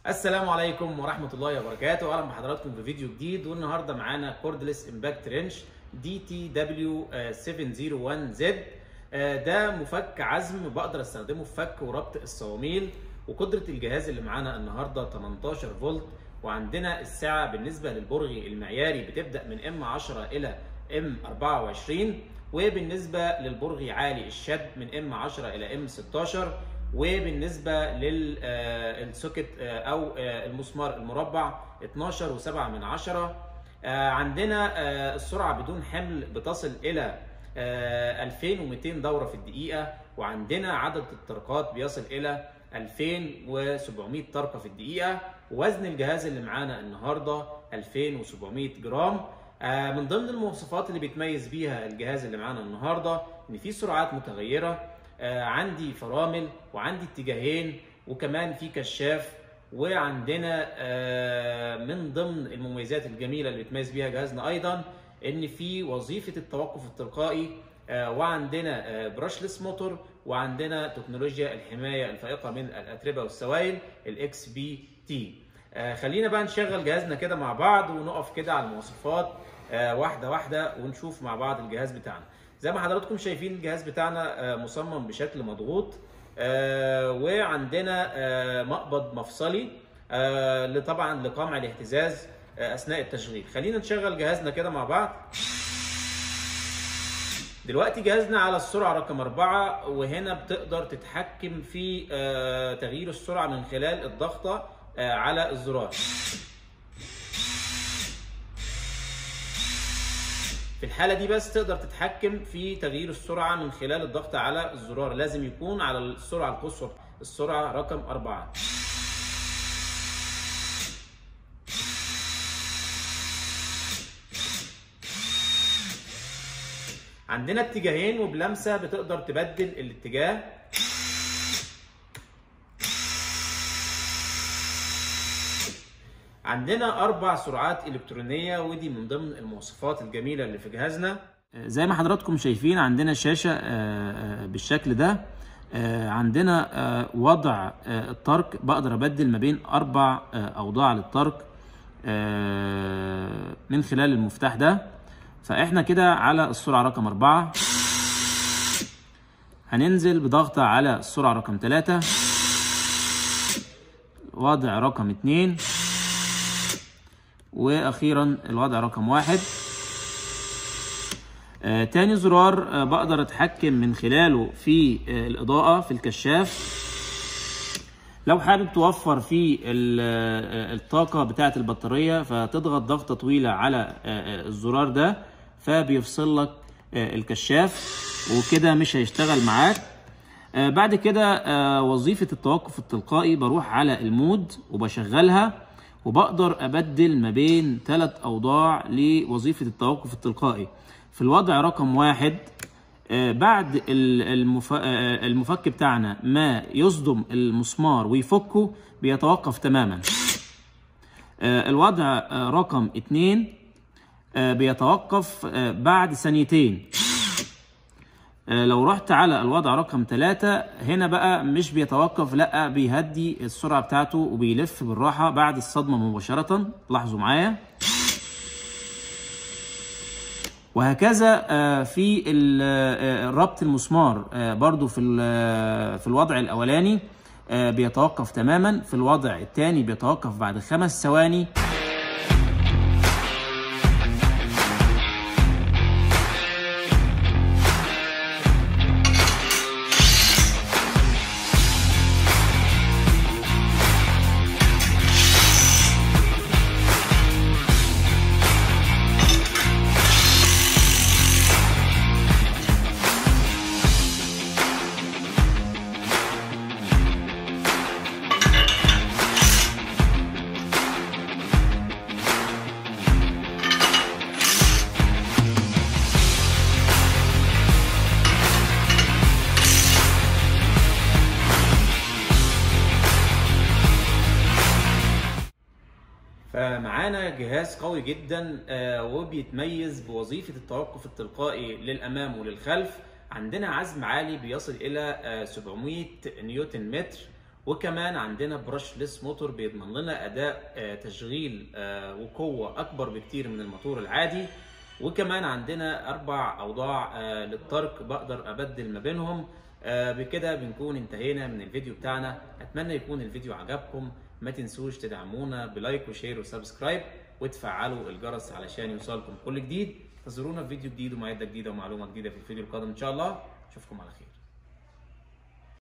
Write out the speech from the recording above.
السلام عليكم ورحمة الله وبركاته، أهلا بحضراتكم في فيديو جديد والنهارده معانا كوردلس امباكت رينش دي تي دبليو 701 زد ده مفك عزم بقدر استخدمه في فك وربط الصواميل وقدرة الجهاز اللي معانا النهارده 18 فولت وعندنا السعة بالنسبة للبرغي المعياري بتبدأ من ام 10 إلى ام 24 وبالنسبة للبرغي عالي الشد من ام 10 إلى ام 16 وبالنسبه للسوكت او المسمار المربع 12 و7 من عشرة عندنا السرعه بدون حمل بتصل الى 2200 دوره في الدقيقه وعندنا عدد الطرقات بيصل الى 2700 طرقه في الدقيقه وزن الجهاز اللي معانا النهارده 2700 جرام من ضمن المواصفات اللي بيتميز بيها الجهاز اللي معانا النهارده ان في سرعات متغيره عندي فرامل وعندي اتجاهين وكمان في كشاف وعندنا من ضمن المميزات الجميله اللي بيتميز بيها جهازنا ايضا ان في وظيفه التوقف التلقائي وعندنا براشلس موتور وعندنا تكنولوجيا الحمايه الفائقه من الاتربه والسوائل الاكس بي تي خلينا بقى نشغل جهازنا كده مع بعض ونقف كده على المواصفات واحده واحده ونشوف مع بعض الجهاز بتاعنا زي ما حضراتكم شايفين الجهاز بتاعنا مصمم بشكل مضغوط وعندنا مقبض مفصلي طبعا لقمع الاهتزاز اثناء التشغيل خلينا نشغل جهازنا كده مع بعض دلوقتي جهازنا على السرعة رقم أربعة وهنا بتقدر تتحكم في تغيير السرعة من خلال الضغطة على الزرار في الحالة دي بس تقدر تتحكم في تغيير السرعة من خلال الضغط على الزرار لازم يكون على السرعة القصوى السرعة رقم أربعة عندنا اتجاهين وبلمسة بتقدر تبدل الاتجاه عندنا اربع سرعات الكترونيه ودي من ضمن المواصفات الجميله اللي في جهازنا زي ما حضراتكم شايفين عندنا شاشه بالشكل ده عندنا وضع الترك بقدر ابدل ما بين اربع اوضاع للترك من خلال المفتاح ده فاحنا كده على السرعه رقم أربعة هننزل بضغطة على السرعة رقم ثلاثة وضع رقم اتنين واخيرا الوضع رقم واحد آه تاني زرار آه بقدر اتحكم من خلاله في آه الاضاءة في الكشاف لو حابب توفر في الطاقة بتاعة البطارية فتضغط ضغطة طويلة على الزرار ده فبيفصل لك الكشاف وكده مش هيشتغل معاك بعد كده وظيفة التوقف التلقائي بروح على المود وبشغلها وبقدر ابدل ما بين ثلاث اوضاع لوظيفه التوقف التلقائي في الوضع رقم واحد بعد المفك بتاعنا ما يصدم المسمار ويفكه بيتوقف تماما الوضع رقم اتنين بيتوقف بعد ثانيتين لو رحت على الوضع رقم ثلاثة هنا بقى مش بيتوقف لا بيهدي السرعة بتاعته وبيلف بالراحة بعد الصدمة مباشرة لاحظوا معايا وهكذا في ربط المسمار برضو في في الوضع الاولاني بيتوقف تماما في الوضع الثاني بيتوقف بعد خمس ثواني فمعانا جهاز قوي جدا وبيتميز بوظيفة التوقف التلقائي للأمام وللخلف عندنا عزم عالي بيصل إلى 700 نيوتن متر وكمان عندنا براشلس موتور بيضمن لنا اداء آه، تشغيل آه، وقوه اكبر بكتير من الموتور العادي وكمان عندنا اربع اوضاع آه، للترك بقدر ابدل ما بينهم آه، بكده بنكون انتهينا من الفيديو بتاعنا اتمنى يكون الفيديو عجبكم ما تنسوش تدعمونا بلايك وشير وسبسكرايب وتفعلوا الجرس علشان يوصلكم كل جديد انتظرونا في فيديو جديد ومعدة جديدة ومعلومة جديدة في الفيديو القادم ان شاء الله اشوفكم على خير